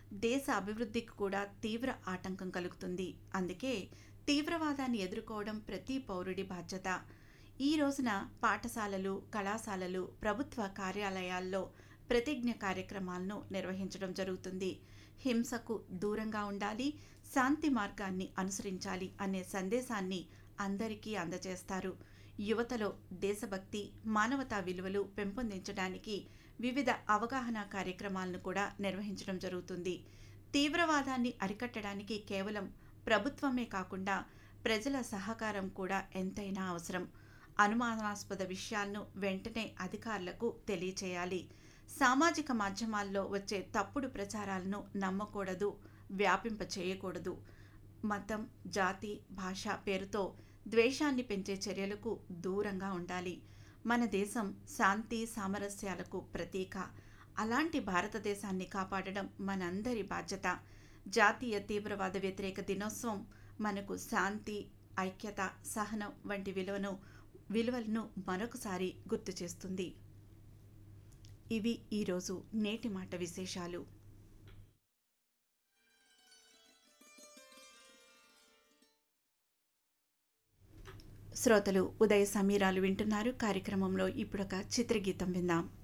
దేశ అభివృద్ధికి కూడా తీవ్ర ఆటంకం కలుగుతుంది అందుకే తీవ్రవాదాన్ని ఎదుర్కోవడం ప్రతి పౌరుడి బాధ్యత ఈ రోజున పాఠశాలలు కళాశాలలు ప్రభుత్వ కార్యాలయాల్లో ప్రతిజ్ఞ కార్యక్రమాలను నిర్వహించడం జరుగుతుంది హింసకు దూరంగా ఉండాలి శాంతి మార్గాన్ని అనుసరించాలి అనే సందేశాన్ని అందరికీ అందజేస్తారు యువతలో దేశభక్తి మానవతా విలువలు పెంపొందించడానికి వివిధ అవగాహన కార్యక్రమాలను కూడా నిర్వహించడం జరుగుతుంది తీవ్రవాదాన్ని అరికట్టడానికి కేవలం ప్రభుత్వమే కాకుండా ప్రజల సహకారం కూడా ఎంతైనా అవసరం అనుమానాస్పద విషయాలను వెంటనే అధికారులకు తెలియచేయాలి సామాజిక మాధ్యమాల్లో వచ్చే తప్పుడు ప్రచారాలను నమ్మకూడదు వ్యాపింప చేయకూడదు మతం జాతి భాష పేరుతో ద్వేషాన్ని పెంచే చర్యలకు దూరంగా ఉండాలి మన దేశం శాంతి సామరస్యాలకు ప్రతీక అలాంటి భారతదేశాన్ని కాపాడడం మనందరి బాధ్యత జాతీయ తీవ్రవాద వ్యతిరేక దినోత్సవం మనకు శాంతి ఐక్యత సహనం వంటి విలువను విలువలను మరొకసారి గుర్తు చేస్తుంది ఇవి ఈరోజు నేటి మాట విశేషాలు శ్రోతలు ఉదయ సమీరాలు వింటున్నారు కార్యక్రమంలో ఇప్పుడొక చిత్రగీతం విందాం